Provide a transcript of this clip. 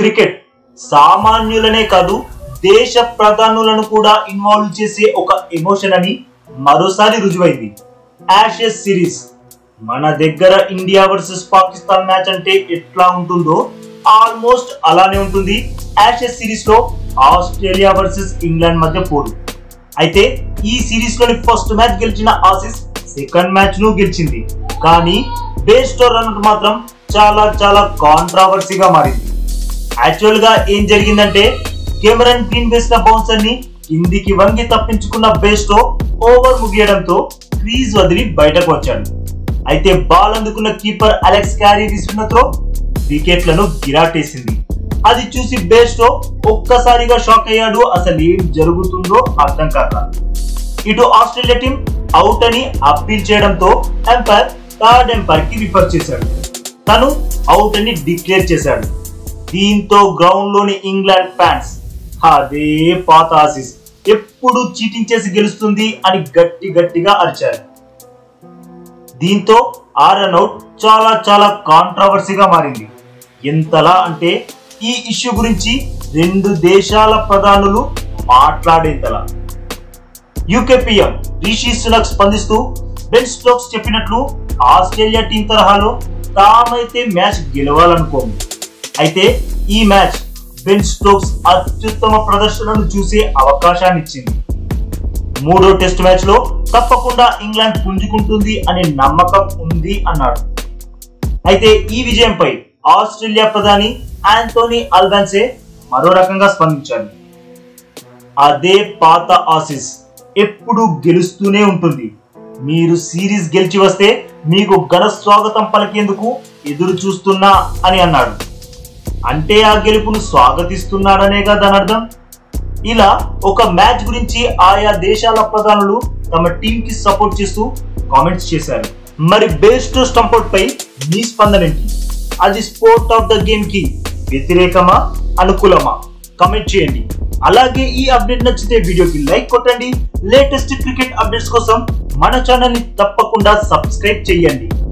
cricket సామాన్యులనే కాదు దేశ ప్రధానులను కూడా ఇన్వాల్వ్ చేసే ఒక ఎమోషన్ అని మరోసారి రుజువైంది యాషెస్ సిరీస్ మన దగ్గర ఇండియా వర్సెస్ పాకిస్తాన్ మ్యాచ్ అంటే ఎట్లా ఉంటుందో ఆల్మోస్ట్ అలానే ఉంటుంది యాషెస్ సిరీస్ లో ఆస్ట్రేలియా వర్సెస్ ఇంగ్లాండ్ మధ్య పోరు అయితే ఈ సిరీస్ లోని ఫస్ట్ మ్యాచ్ గెలిచిన ఆసిస్ సెకండ్ మ్యాచ్ ను గెలిచింది కానీ బేస్టో రన్ మాత్రం చాలా చాలా కాంట్రావర్సీగా మారింది యాక్చువల్ గా ఏం జరిగిందంటే కెమెరన్ గ్రీన్ వేసిన బౌన్సర్ ని కిందికి వంగి తప్పించుకున్న బేస్టో ఓవర్ ముగియడంతో క్రీజ్ వదిలి బయటకు వచ్చాడు అయితే బాల్ అందుకున్న కీపర్ అలెక్స్ క్యారీ విసున్న త్రో వికెట్లను గిరాటేసింది అది చూసి బేస్టో ఒక్కసారిగా షాక్ అయ్యాడు అసలు ఏం జరుగుతుందో అర్థం కాక ఇటు ఆస్ట్రేలియా టీం అవుట్ అని అప్పీల్ చేయడంతో ఎంపైర్ థర్డ్ ఎంపైర్ కి రిఫర్ చేశాడు తను అవుట్ అని డిక్లేర్ చేశాడు దీంతో గ్రౌండ్ లోని ఇంగ్లాండ్ ఫ్యాన్స్ అదే పాత ఆసిస్ ఎప్పుడు చీటింగ్ చేసి గెలుస్తుంది అని గట్టి గట్టిగా అరిచారు దీంతో ఆ రన్అట్ చాలా చాలా కాంట్రవర్సీగా మారింది ఎంతలా అంటే ఈ ఇష్యూ గురించి రెండు దేశాల ప్రధానులు మాట్లాడేంతలా యూకే పిఎం రిషి సునక్ స్పందిస్తూ బెన్ స్టోక్స్ చెప్పినట్లు ఆస్ట్రేలియా టీం తరహాలో తామైతే మ్యాచ్ గెలవాలనుకోము అయితే ఈ మ్యాచ్ బెన్ స్టోక్స్ అత్యుత్తమ ప్రదర్శనను చూసే అవకాశాన్ని ఇచ్చింది మూడో టెస్ట్ మ్యాచ్ లో తప్పకుండా ఇంగ్లాండ్ పుంజుకుంటుంది అనే నమ్మకం ఉంది అన్నాడు అయితే ఈ విజయంపై ఆస్ట్రేలియా ప్రధాని ఆంటోనీ అల్బాన్సే మరో రకంగా స్పందించాడు అదే పాత ఆసిస్ ఎప్పుడు గెలుస్తూనే ఉంటుంది మీరు సిరీస్ గెలిచి వస్తే మీకు ఘన స్వాగతం పలికేందుకు ఎదురు చూస్తున్నా అని అన్నాడు అంటే ఆ గెలుపును స్వాగతిస్తున్నాడనేగా దాని అర్థం ఇలా ఒక మ్యాచ్ గురించి ఆయా దేశాల ప్రధానులు తమ టీం కి సపోర్ట్ చేస్తూ కామెంట్స్ చేశారు మరి బేస్ట్ స్టంపౌట్ పై మీ స్పందన ఏంటి అది స్పోర్ట్ ఆఫ్ ద గేమ్ కి వ్యతిరేకమా అనుకూలమా కమెంట్ చేయండి అలాగే ఈ అప్డేట్ నచ్చితే వీడియోకి లైక్ కొట్టండి లేటెస్ట్ క్రికెట్ అప్డేట్స్ కోసం మన ఛానల్ ని తప్పకుండా సబ్స్క్రైబ్ చేయండి